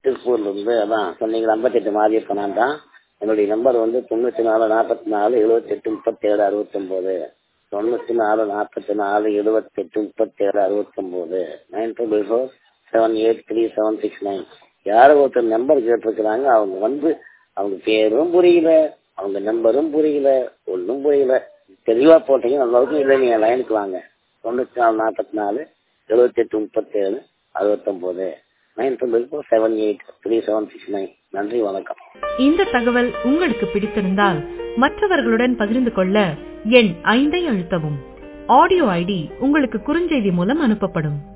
திருப்பூர்ல இருந்து அதான் சொன்னீங்க ஐம்பத்தெட்டு மாதிரி நான் தான் என்னுடைய நம்பர் வந்து தொண்ணூத்தி நாலு நாற்பத்தி நாலு எழுபத்தெட்டு முப்பத்தேழு அறுபத்தொம்போது தொண்ணூத்தி நாலு நாற்பத்தி நாலு எழுபத்தெட்டு முப்பத்தேழு அறுபத்தொம்போது nine double four seven eight three seven six nine யாரோ ஒருத்தர் நம்பர் கேட்டிருக்கிறாங்க அவங்க வந்து அவங்க பேரும் புரியல அவங்க நம்பரும் புரியல ஒன்றும் புரியல தெளிவா போட்டீங்க நல்லதுக்கும் இல்லை நீங்க லைனுக்கு வாங்க தொண்ணூத்தி நாலு நாற்பத்தி நாலு எழுபத்தெட்டு முப்பத்தேழு அறுபத்தொம்போது nine double four seven eight three seven six nine நன்றி வணக்கம் இந்த தகவல் உங்களுக்கு பிடித்திருந்தால் மற்றவர்களுடன் பகிர்ந்து கொள்ள எண் ஐந்தை அழுத்தவும் ஆடியோ ஐடி உங்களுக்கு குறுஞ்செய்தி மூலம் அனுப்பப்படும்